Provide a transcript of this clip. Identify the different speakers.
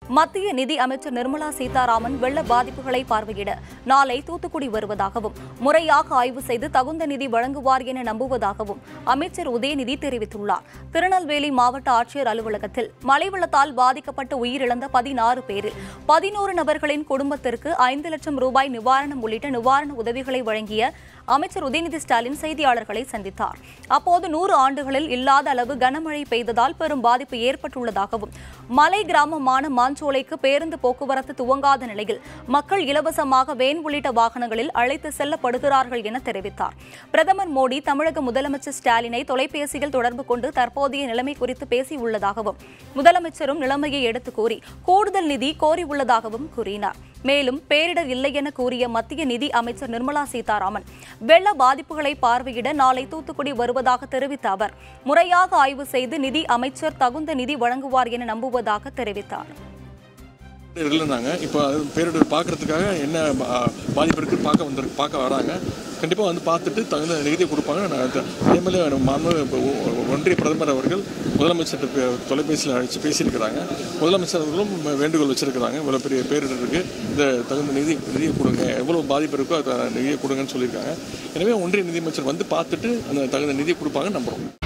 Speaker 1: மத்திய நிதி அமைச்சர் நிர்மலா சீதாராமன் வெள்ள பாதிப்புகளை பார்வையிட நாளை தூத்துக்குடி வருவதாகவும் முறையாக ஆய்வு செய்து தகுந்த நிதி வழங்குவார் என நம்புவதாகவும் அமைச்சர் உதயநிதி தெரிவித்துள்ளார் திருநெல்வேலி மாவட்ட ஆட்சியர் அலுவலகத்தில் மழை வெள்ளத்தால் பாதிக்கப்பட்டு உயிரிழந்த பதினாறு பேரில் பதினோரு நபர்களின் குடும்பத்திற்கு ஐந்து லட்சம் ரூபாய் நிவாரணம் உள்ளிட்ட நிவாரண உதவிகளை வழங்கிய அமைச்சர் உதயநிதி ஸ்டாலின் செய்தியாளர்களை சந்தித்தார் அப்போது நூறு ஆண்டுகளில் இல்லாத அளவு கனமழை பெய்ததால் பெரும் பாதிப்பு ஏற்பட்டுள்ளதாகவும் மலை கிராமமான மாஞ்சோலைக்கு பேருந்து போக்குவரத்து துவங்காத நிலையில் மக்கள் இலவசமாக வேன் உள்ளிட்ட வாகனங்களில் அழைத்து செல்லப்படுகிறார்கள் என தெரிவித்தார் பிரதமர் மோடி தமிழக முதலமைச்சர் ஸ்டாலினை தொலைபேசியில் தொடர்பு கொண்டு தற்போதைய நிலைமை குறித்து பேசியுள்ளதாகவும் முதலமைச்சரும் நிலைமையை எடுத்துக் கூறி கூடுதல் நிதி கோரியுள்ளதாகவும் கூறினார் மேலும் பேரிடர் இல்லை என கூறிய மத்திய நிதி அமைச்சர் நிர்மலா சீதாராமன் வெள்ள பாதிப்புகளை பார்வையிட நாளை தூத்துக்குடி வருவதாக தெரிவித்த அவர் முறையாக ஆய்வு செய்து நிதி அமைச்சர் தகுந்த நிதி வழங்குவார் என நம்புவதாக தெரிவித்தார்
Speaker 2: இல்லைனாங்க இப்போ அது பேரிடர் பார்க்கறதுக்காக என்ன பா- பாதிப்பு இருக்குன்னு பார்க்க வந்து பார்க்க வராங்க கண்டிப்பாக வந்து பார்த்துட்டு தகுந்த நிதியை கொடுப்பாங்க நான் அது- அதே மாதிரி மாண்பு இப்போ ஒ- ஒன்றிய பிரதமர் அவர்கள் முதலமைச்சர் தொலைபேசியில் அழைச்சி பேசியிருக்கிறாங்க முதலமைச்சர் அவர்களும் வேண்டுகோள் வச்சிருக்கிறாங்க இவ்வளோ பெரிய பேரிடர் இருக்குது இந்த தகுந்த நிதி நிதியை கொடுங்க எவ்வளோ பாதிப்பு இருக்கோ அதை நிதியை கொடுங்கன்னு சொல்லியிருக்காங்க எனவே ஒன்றிய நிதியமைச்சர் வந்து பார்த்துட்டு அந்த தகுந்த நிதியை கொடுப்பாங்கன்னு நம்புகிறோம்